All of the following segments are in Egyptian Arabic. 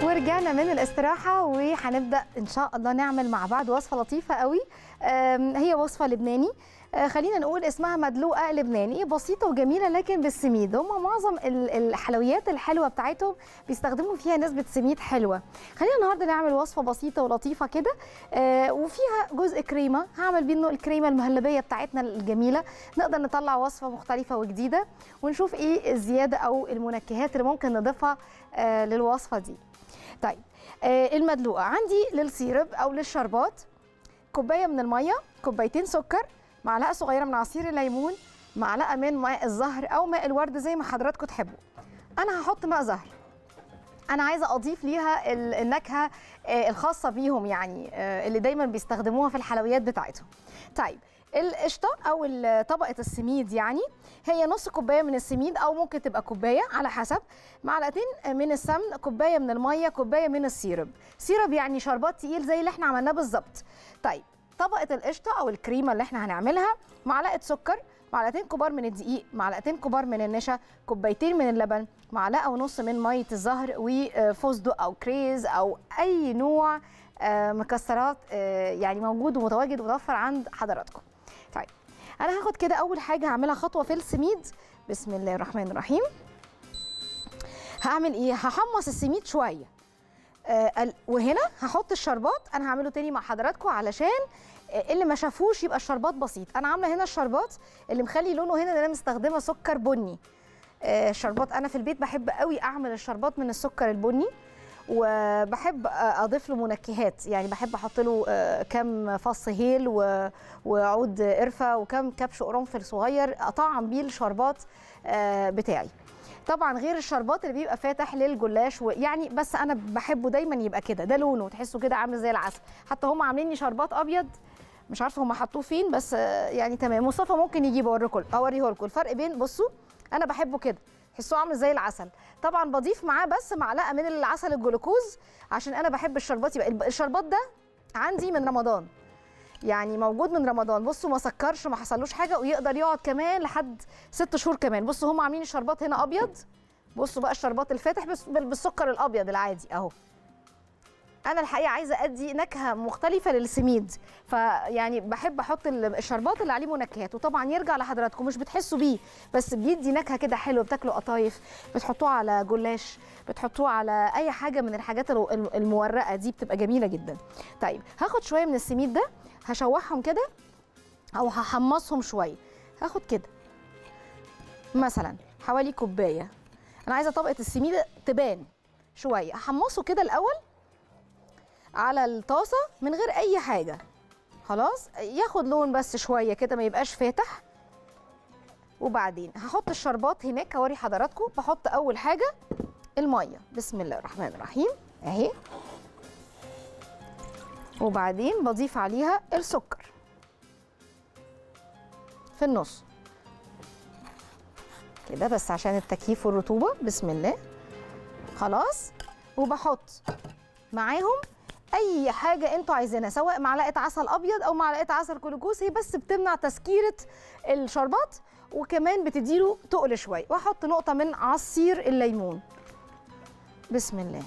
ورجعنا من الاستراحة وهنبدأ إن شاء الله نعمل مع بعض وصفة لطيفة قوي آم، هي وصفة لبناني آه، خلينا نقول اسمها مدلوقة لبناني بسيطة وجميلة لكن بالسميد هم معظم ال- الحلويات الحلوة بتاعتهم بيستخدموا فيها نسبة سميد حلوة خلينا النهاردة نعمل وصفة بسيطة ولطيفة كده آه، وفيها جزء كريمة هعمل منه الكريمة المهلبية بتاعتنا الجميلة نقدر نطلع وصفة مختلفة وجديدة ونشوف ايه الزيادة او المنكهات اللي ممكن نضيفها آه، للوصفة دي طيب آه، المدلوقه عندي للسيرب او للشربات كوبايه من الميه كوبايتين سكر معلقه صغيره من عصير الليمون معلقه من ماء الزهر او ماء الورد زي ما حضراتكم تحبوا انا هحط ماء زهر انا عايزه اضيف ليها ال- النكهه آه، الخاصه بيهم يعني آه، اللي دايما بيستخدموها في الحلويات بتاعتهم طيب القشطه او ال- طبقه السميد يعني هي نص كوبايه من السميد او ممكن تبقى كوبايه على حسب معلقتين من السمن كوبايه من الميه كوبايه من السيرب سيرب يعني شربات تقيل زي اللي احنا عملناه بالظبط طيب طبقه القشطه او الكريمه اللي احنا هنعملها معلقه سكر معلقتين كبار من الدقيق معلقتين كبار من النشا كوبايتين من اللبن معلقه ونص من ميه الزهر وفستق او كريز او اي نوع آه، مكسرات آه، يعني موجود ومتواجد ومتوفر عند حضراتكم طيب انا هاخد كده اول حاجه هعملها خطوه في السميد بسم الله الرحمن الرحيم هعمل ايه هحمص السميد شويه آه ال- وهنا هحط الشربات انا هعمله تاني مع حضراتكم علشان آه، اللي ما شافوش يبقى الشربات بسيط انا عامله هنا الشربات اللي مخلي لونه هنا ان انا مستخدمه سكر بني آه، الشربات انا في البيت بحب قوي اعمل الشربات من السكر البني وبحب آه، اضيف له منكهات يعني بحب احط له آه، كم فص هيل و- وعود قرفه وكم كبش قرنفل صغير اطعم بيه الشربات آه، بتاعي طبعا غير الشربات اللي بيبقى فاتح للجلاش ويعني بس انا بحبه دايما يبقى كده ده لونه تحسه كده عامل زي العسل حتى هم عاملين لي شربات ابيض مش عارفه هم حطوه فين بس آه، يعني تمام مصطفى ممكن يجيب اوريكم اوريه لكم الفرق بين بصوا انا بحبه كده تحسوه عامل زي العسل طبعا بضيف معاه بس معلقه من العسل الجلوكوز عشان انا بحب الشربات يبقى الب- الشربات ده عندي من رمضان يعني موجود من رمضان بصوا ما سكرش ما حصلوش حاجه ويقدر يقعد كمان لحد ست شهور كمان بصوا هم عاملين الشربات هنا ابيض بصوا بقى الشربات الفاتح بس بال- بالسكر الابيض العادي اهو انا الحقيقه عايزه ادي نكهه مختلفه للسميد فيعني بحب احط ال- الشربات اللي عليه منكهات وطبعا يرجع لحضراتكم مش بتحسوا بيه بس بيدي نكهه كده حلوه بتاكلوا قطايف بتحطوه على جلاش بتحطوه على اي حاجه من الحاجات الو- الم- المورقه دي بتبقى جميله جدا طيب هاخد شويه من السميد ده هشوحهم كده او هحمصهم شويه هاخد كده مثلا حوالي كوبايه انا عايزه طبقه السميد تبان شويه احمصه كده الاول على الطاسه من غير اي حاجه خلاص ياخد لون بس شويه كده ما يبقاش فاتح وبعدين هحط الشربات هناك اوري حضراتكم بحط اول حاجه الميه بسم الله الرحمن الرحيم اهي وبعدين بضيف عليها السكر في النص كده بس عشان التكييف والرطوبه بسم الله خلاص وبحط معاهم اي حاجه انتوا عايزينها سواء معلقه عسل ابيض او معلقه عسل جلوكوز هي بس بتمنع تسكيره الشربات وكمان بتديله تقل شويه واحط نقطه من عصير الليمون بسم الله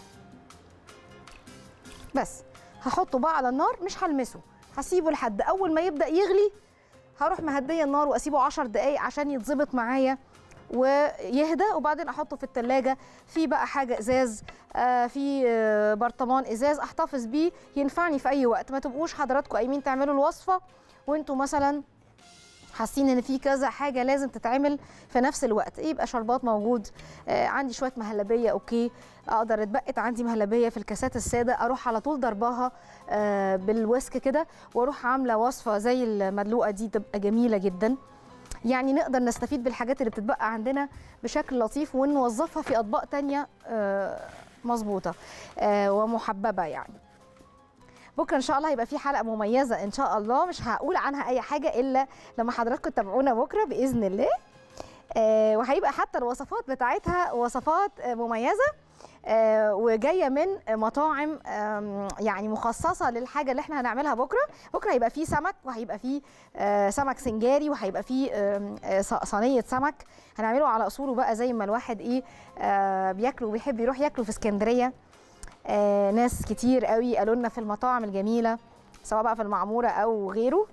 بس هحطه بقى على النار مش هلمسه هسيبه لحد اول ما يبدا يغلي هروح مهديه النار واسيبه 10 دقايق عشان يتظبط معايا ويهدى وبعدين احطه في التلاجة في بقى حاجه ازاز آه في آه برطمان ازاز احتفظ بيه ينفعني في اي وقت ما تبقوش حضراتكم قايمين تعملوا الوصفه وانتوا مثلا حاسين ان في كذا حاجه لازم تتعمل في نفس الوقت يبقى شربات موجود آه عندي شويه مهلبيه اوكي اقدر اتبقت عندي مهلبيه في الكاسات الساده اروح على طول ضرباها آه بالويسك كده واروح عامله وصفه زي المدلوقه دي تبقى جميله جدا يعني نقدر نستفيد بالحاجات اللي بتتبقى عندنا بشكل لطيف ونوظفها في اطباق تانية آه، مظبوطه آه، ومحببه يعني بكره ان شاء الله هيبقى في حلقه مميزه ان شاء الله مش هقول عنها اي حاجه الا لما حضراتكم تتابعونا بكره باذن الله آه، وهيبقى حتى الوصفات بتاعتها وصفات آه، مميزه آه، وجايه من مطاعم آم، يعني مخصصه للحاجه اللي احنا هنعملها بكره بكره هيبقى فيه سمك وهيبقى فيه آه، سمك سنجاري وهيبقى فيه آم، آه، ص- صينيه سمك هنعمله على اصوله بقى زي ما الواحد ايه آه، بياكله وبيحب يروح ياكله في اسكندريه آه ناس كتير قوي قالوا لنا في المطاعم الجميله سواء بقى في المعموره او غيره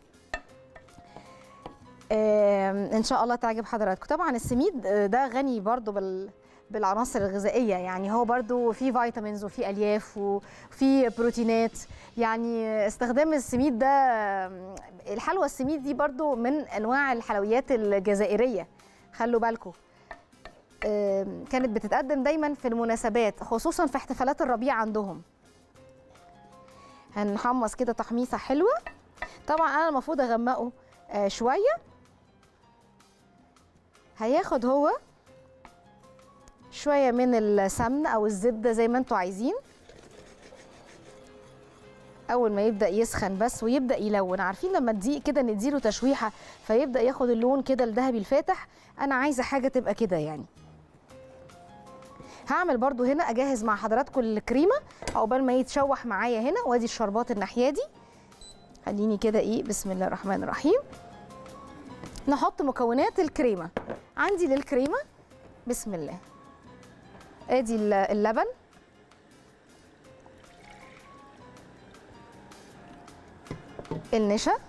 آه ان شاء الله تعجب حضراتكم طبعا السميد آه، ده غني برضو بال بالعناصر الغذائيه يعني هو برضو فيه فيتامينز وفيه الياف وفيه بروتينات يعني استخدام السميد ده الحلوى السميد دي برضو من انواع الحلويات الجزائريه خلوا بالكم آم، كانت بتتقدم دايما في المناسبات خصوصا في احتفالات الربيع عندهم هنحمص كده تحميصه حلوه طبعا انا المفروض اغمقه آه، شويه هياخد هو شويه من السمن او الزبده زي ما انتوا عايزين اول ما يبدا يسخن بس ويبدا يلون عارفين لما تديق كده نديله تشويحه فيبدا ياخد اللون كده الذهبي الفاتح انا عايزه حاجه تبقى كده يعني هعمل برضو هنا اجهز مع حضراتكم الكريمه عقبال ما يتشوح معايا هنا وادي الشربات الناحيه دي خليني كده ايه بسم الله الرحمن الرحيم نحط مكونات الكريمه عندي للكريمه بسم الله ادي ال- اللبن النشا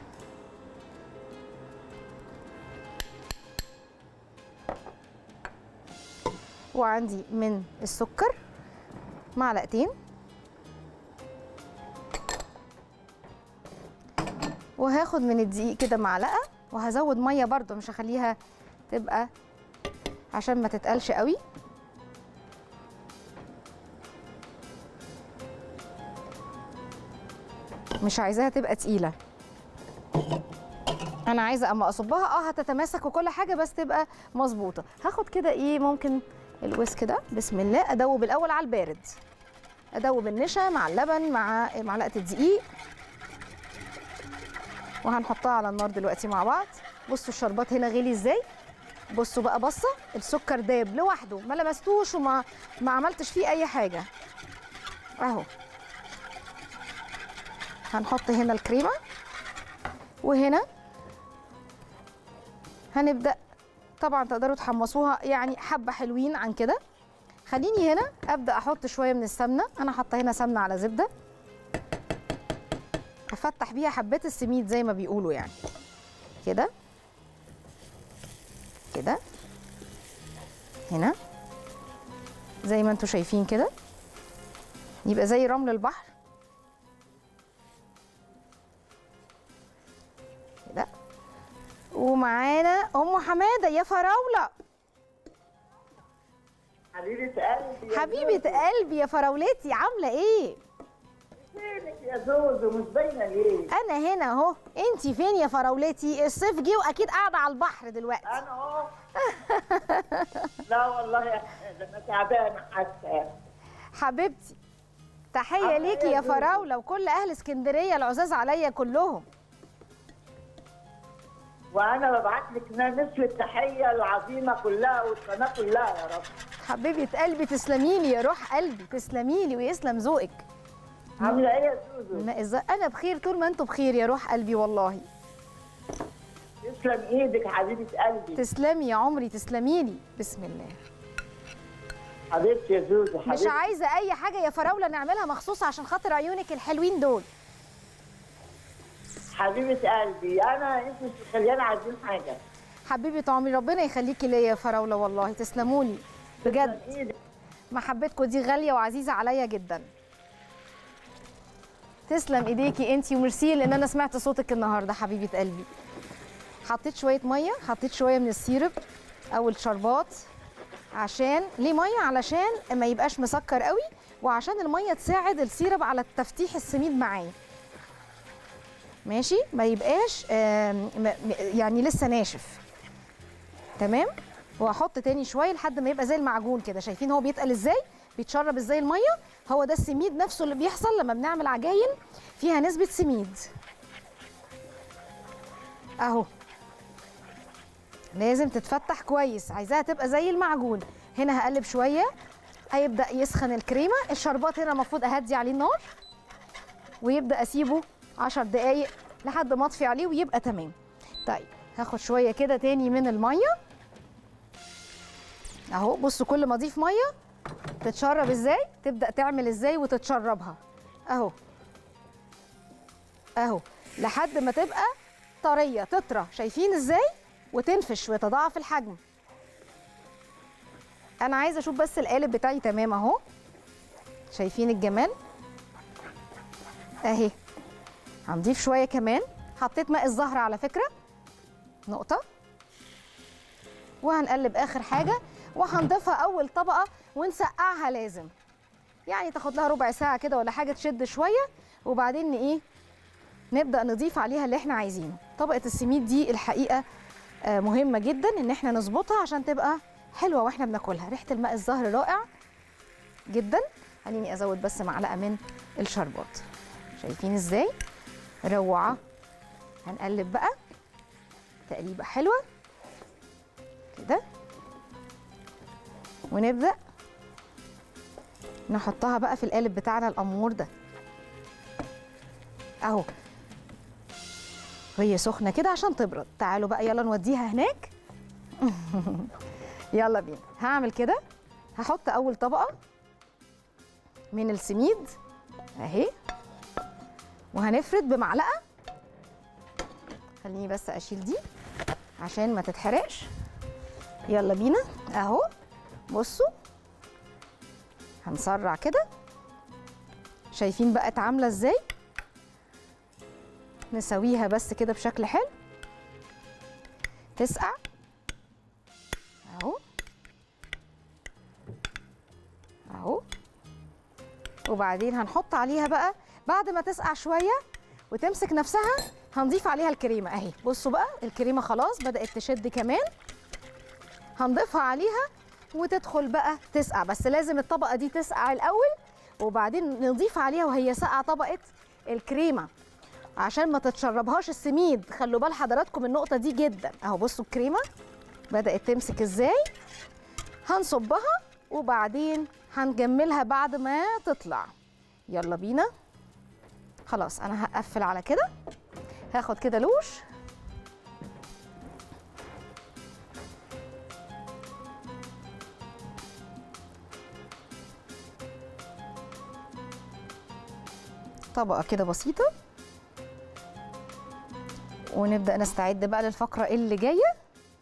وعندي من السكر معلقتين وهاخد من الدقيق كده معلقه وهزود ميه برضو مش هخليها تبقى عشان ما تتقلش قوي مش عايزاها تبقى تقيله انا عايزه اما اصبها اه هتتماسك وكل حاجه بس تبقى مظبوطه هاخد كده ايه ممكن الويسك ده بسم الله ادوب الاول على البارد ادوب النشا مع اللبن مع معلقه الدقيق وهنحطها على النار دلوقتي مع بعض بصوا الشربات هنا غلي ازاي بصوا بقى بصه السكر داب لوحده ما لمستوش وما ما عملتش فيه اي حاجه اهو هنحط هنا الكريمه وهنا هنبدا طبعا تقدروا تحمصوها يعني حبه حلوين عن كده خليني هنا ابدا احط شويه من السمنه انا حاطه هنا سمنه على زبده هفتح بيها حبات السميد زي ما بيقولوا يعني كده كده هنا زي ما انتوا شايفين كده يبقى زي رمل البحر كده ومعانا ام حماده يا فراوله حبيبة قلبي يا حبيبه قلبي يا فراولتي عامله ايه فينك يا زوزو مش باينة ليه؟ انا هنا اهو انت فين يا فراولتي الصيف جه واكيد قاعده على البحر دلوقتي أنا أهو لا والله يا ده أنا تعبانة حتى حبيبتي تحيه عاملة ليكي إيه يا يا زوزو؟ فراوله وكل اهل اسكندريه العزاز عليا كلهم وأنا ببعت لك نصف التحية العظيمة كلها والقناة كلها يا رب حبيبه قلبي تسلمي لي يا روح قلبي تسلمي لي ويسلم ذوقك عاملة إيه يا زوزو؟ ما إذا انا بخير طول ما انتوا بخير يا روح قلبي والله تسلم إيدك حبيبة قلبي تسلمي يا عمري تسلمي لي بسم الله حبيبتي يا زوزو مش حبيبتي عايزه اي حاجه يا فراوله نعملها مخصوص عشان خاطر عيونك الحلوين دول حبيبة قلبي أنا أنت مش مخليانا عايزين حاجة حبيبه عمري ربنا يخليكي ليا يا فراوله والله تسلموا لي بجد تسلم إيدك محبتكم دي غاليه وعزيزه عليا جدا تسلم ايديكي انتي وميرسي لان انا سمعت صوتك النهارده حبيبه قلبي حطيت شويه ميه حطيت شويه من السيرب او الشربات عشان ليه ميه علشان ما يبقاش مسكر قوي وعشان الميه تساعد السيرب على تفتيح السميد معايا ماشي ما يبقاش آم، م- م- يعني لسه ناشف تمام وهحط تاني شويه لحد ما يبقى زي المعجون كده شايفين هو بيتقل ازاي بيتشرب ازاي الميه هو ده السميد نفسه اللي بيحصل لما بنعمل عجاين فيها نسبه سميد اهو لازم تتفتح كويس عايزاها تبقى زي المعجون هنا هقلب شويه هيبدا يسخن الكريمه الشربات هنا المفروض اهدي عليه النار ويبدا اسيبه 10 دقايق لحد ما اطفي عليه ويبقى تمام طيب هاخد شويه كده تاني من الميه اهو بصوا كل ما اضيف ميه تتشرب ازاي تبدا تعمل ازاي وتتشربها اهو اهو لحد ما تبقى طريه تطرى شايفين ازاي وتنفش ويتضاعف الحجم انا عايزه اشوف بس القالب بتاعي تمام اهو شايفين الجمال اهي هنضيف شويه كمان حطيت ماء الزهر على فكره نقطه وهنقلب اخر حاجه وهنضيفها اول طبقه ونسقعها لازم يعني تاخد لها ربع ساعه كده ولا حاجه تشد شويه وبعدين ايه نبدا نضيف عليها اللي احنا عايزينه طبقه السميد دي الحقيقه آه، مهمه جدا ان احنا نظبطها عشان تبقى حلوه واحنا بناكلها ريحه الماء الزهر رائع جدا خليني ازود بس معلقه من الشربات شايفين ازاي روعه هنقلب بقى تقليبه حلوه كده ونبدا نحطها بقى في القالب بتاعنا الامور ده اهو وهي سخنه كده عشان تبرد تعالوا بقى يلا نوديها هناك يلا بينا هعمل كده هحط اول طبقه من السميد اهي وهنفرد بمعلقه خليني بس اشيل دي عشان ما تتحرقش يلا بينا اهو بصوا هنسرع كده شايفين بقت عامله ازاي نسويها بس كده بشكل حلو تسقع اهو اهو وبعدين هنحط عليها بقى بعد ما تسقع شويه وتمسك نفسها هنضيف عليها الكريمه اهي بصوا بقى الكريمه خلاص بدات تشد كمان هنضيفها عليها وتدخل بقى تسقع بس لازم الطبقه دي تسقع الاول وبعدين نضيف عليها وهي ساقعه طبقه الكريمه عشان ما تتشربهاش السميد خلوا بال حضراتكم النقطه دي جدا اهو بصوا الكريمه بدات تمسك ازاي هنصبها وبعدين هنجملها بعد ما تطلع يلا بينا خلاص انا هقفل على كده هاخد كده لوش طبقه كده بسيطه ونبدا نستعد بقى للفقره اللي جايه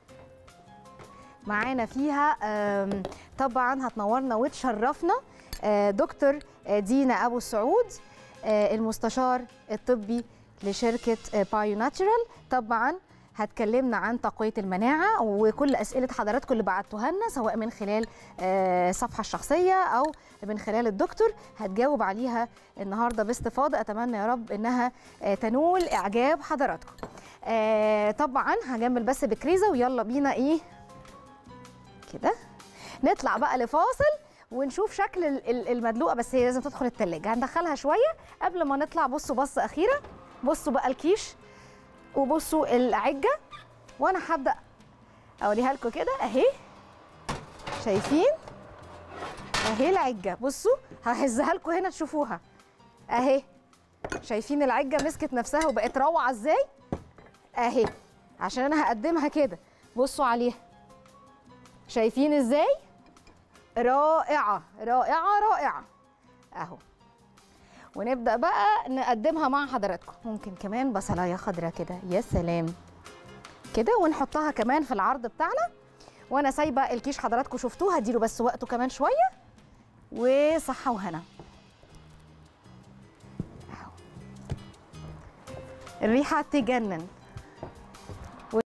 معانا فيها آم، طبعا هتنورنا وتشرفنا آه، دكتور آه، دينا ابو سعود آه، المستشار الطبي لشركه آه، بايو ناتشرال طبعا هتكلمنا عن تقويه المناعه وكل اسئله حضراتكم اللي بعتوها لنا سواء من خلال آه، الصفحه الشخصيه او من خلال الدكتور هتجاوب عليها النهارده باستفاضه اتمنى يا رب انها آه، تنول اعجاب حضراتكم آه، طبعا هجمل بس بكريزه ويلا بينا ايه كده نطلع بقى لفاصل ونشوف شكل ال- ال- المدلوقه بس هي لازم تدخل التلاجة هندخلها شويه قبل ما نطلع بصوا بصه اخيره بصوا بقى الكيش وبصوا العجه وانا هبدا اوريها لكم كده اهي شايفين اهي العجه بصوا ههزها لكم هنا تشوفوها اهي شايفين العجه مسكت نفسها وبقت روعه ازاي اهي عشان انا هقدمها كده بصوا عليها شايفين ازاي رائعه رائعه رائعه اهو ونبدا بقى نقدمها مع حضراتكم ممكن كمان بصلايه خضراء كده يا سلام كده ونحطها كمان في العرض بتاعنا وانا سايبه الكيش حضراتكم شفتوه هديله بس وقته كمان شويه وصحه وهنا أهو. الريحه تجنن